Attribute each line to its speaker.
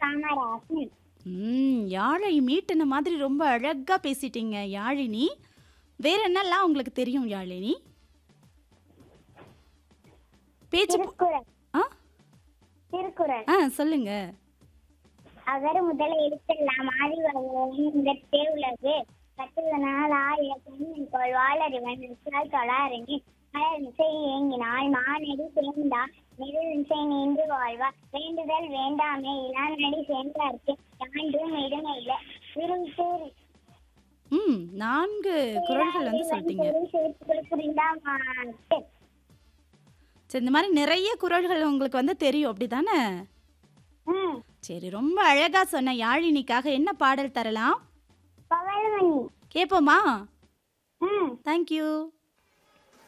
Speaker 1: காமராசன்
Speaker 2: ம் யாழை மீட்டின மாதிரி ரொம்ப அழகா பேசிட்டீங்க யாழினி வேற என்னெல்லாம் உங்களுக்கு தெரியும் யாழினி பேச்சு பு-
Speaker 1: திருக்குறள்
Speaker 2: ஆ
Speaker 1: திருக்குறள்
Speaker 2: ஆ சொல்லுங்க
Speaker 1: அகர முதல எழுத்தெல்லாம் ஆதி வகையின் முதற்றே உலகு கட்டுவனால் ஆய பெண்ணின்கோள் வாழறிவன் விசால் தொழாரணி மலர் மிசை ஏங்கினால் மானடி சேர்ந்தா நெடுவிசை நீண்டு வாழ்வா வேண்டுதல் வேண்டாமே இளாநடி சேர்ந்தார்க்கு யாண்டும் இடுமையில விரும்பு
Speaker 2: ம் நான்கு குரல்கள் வந்து சொல்லிட்டீங்க
Speaker 1: சேர்த்துக்கள் புரிந்தாமாட்டு
Speaker 2: சரி இந்த மாதிரி நிறைய குரல்கள் உங்களுக்கு வந்து தெரியும் அப்படிதானே
Speaker 1: ம்
Speaker 2: சரி ரொம்ப அழகா சொன்ன யாழினிக்காக என்ன பாடல் தரலாம்
Speaker 1: பவளமணி
Speaker 2: கேட்போமா
Speaker 1: ம்
Speaker 2: தேங்க்யூ